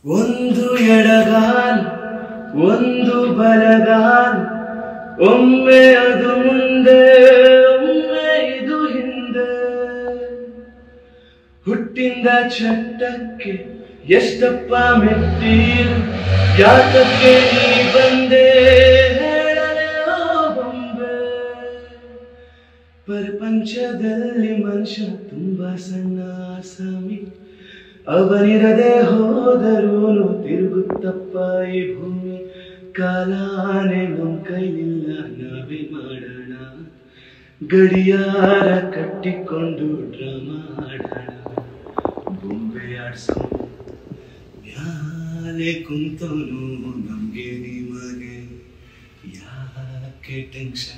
ಒಂದು ಎಡಗಾಲ್ ಒಂದು ಬಲಗಾಲ್ ಒಮ್ಮೆ ಅದು ಮುಂದೆ ಒಮ್ಮೆ ಇದು ಹಿಂದೆ ಹುಟ್ಟಿಂದ ಚಟ್ಟಕ್ಕೆ ಎಷ್ಟಪ್ಪ ಮೆಟ್ಟೀರು ಯಾತಕ್ಕೆ ನೀ ಬಂದೆ ಹೇಳಲೆ ಓ ಬೊಂಬೆ ಪ್ರಪಂಚದಲ್ಲಿ ಮನುಷ್ಯ ತುಂಬಾ ಸಣ್ಣ ಆಸಾಮಿ ಅವನಿರದೆ ಹೋದರೂನು ತಿರುಗುತ್ತಪ್ಪ ಈ ಭೂಮಿ ಕಾಲಾನೆ ನಮ್ ಕೈಲಿಲ್ಲ ನಾವೇ ಮಾಡೋಣ ಗಡಿಯಾರ ಕಟ್ಟಿಕೊಂಡು ಡ್ರಾಮಾ ಆಡೋಣ ಬೊಂಬೆ ಆಡ್ಸೋ ಮ್ಯಾಲೆ ಕುಂತವನು ನಮ್ಗೆ ನಿಮಗೆ ಯಾಕೆ ಟೆನ್ಷನ್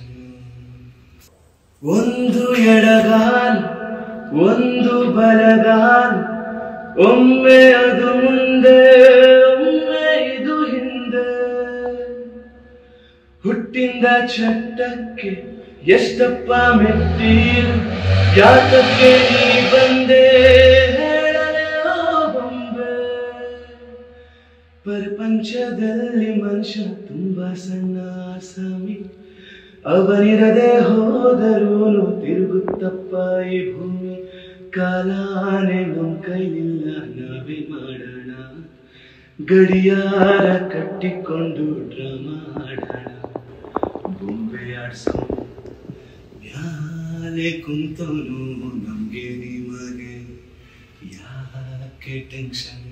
ಒಂದು ಎಡಗಾಲ್ ಒಂದು ಬಲಗಾಲ್ ಒಮ್ಮೆ ಅದು ಮುಂದೆ ಒಮ್ಮೆ ಇದು ಹಿಂದೆ ಹುಟ್ಟಿಂದ ಚಟ್ಟಕ್ಕೆ ಎಷ್ಟಪ್ಪ ಮೆಟ್ಟೀರು ಯಾತಕ್ಕೆ ನೀ ಬಂದೆ ಹೇಳಲೆ ಓ ಬೊಂಬೆ ಪ್ರಪಂಚದಲ್ಲಿ ಮನುಷ್ಯ ತುಂಬಾ ಸಣ್ಣ ಆಸಾಮಿ ಅವನಿರದೆ ಹೋದರೂನು ತಿರುಗುತ್ತಪ್ಪ ಈ ಭೂಮಿ ಕಾಲಾನೆ ನಮ್ ಕೈಲಿಲ್ಲ ನಾವೇ ಮಾಡೋಣ ಗಡಿಯಾರ ಕಟ್ಟಿಕೊಂಡು ಡ್ರಾಮಾ ಆಡೋಣ ಬೊಂಬೆ ಆಡ್ಸೋ ಮ್ಯಾಲೆ ಕುಂತವನು ನಮ್ಗೆ ನಿಮಗೆ ಯಾಕೆ ಟೆನ್ಷನ್